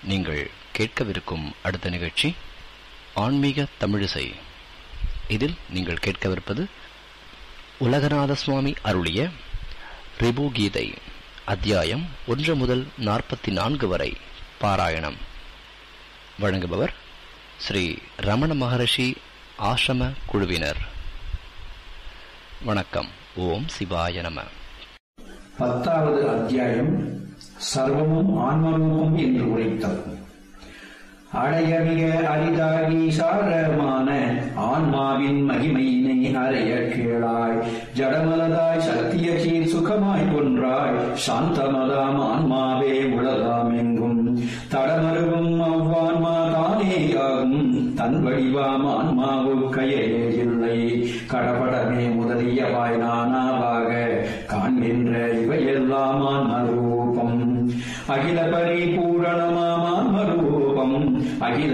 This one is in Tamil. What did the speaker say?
நீங்கள் கேட்கவிருக்கும் அடுத்த நிகழ்ச்சி ஆன்மீக தமிழிசை இதில் நீங்கள் கேட்கவிருப்பது உலகநாத சுவாமி அருளிய ரிபு கீதை அத்தியாயம் ஒன்று முதல் நாற்பத்தி நான்கு வரை பாராயணம் வழங்குபவர் ஸ்ரீ ரமண மகரிஷி ஆசிரம குழுவினர் வணக்கம் ஓம் சிவாய நம பத்தாவது அத்தியாயம் சர்வமும் ஆன்மரூபம் என்று உரைத்தல் அடைய மிக அரிதாகி சாரமான ஆன்மாவின் மகிமையினை அறைய கேளாய் ஜடமலதாய் சத்திய சீர் சுகமாய் கொன்றாய் சாந்தமதாம் ஆன்மாவே உலகாம் எங்கும் தடமருவும் அவ்வான்மா தானேயாகும் தன் வடிவாம் ஆன்மாவுக்கையே இல்லை கடபடமே முதலியவாய் நானாவாக காண்கின்ற இவையெல்லாம் ஆன்மரூபம் அகில பரிபூரணமாம் ஆன்மரூபம் அகில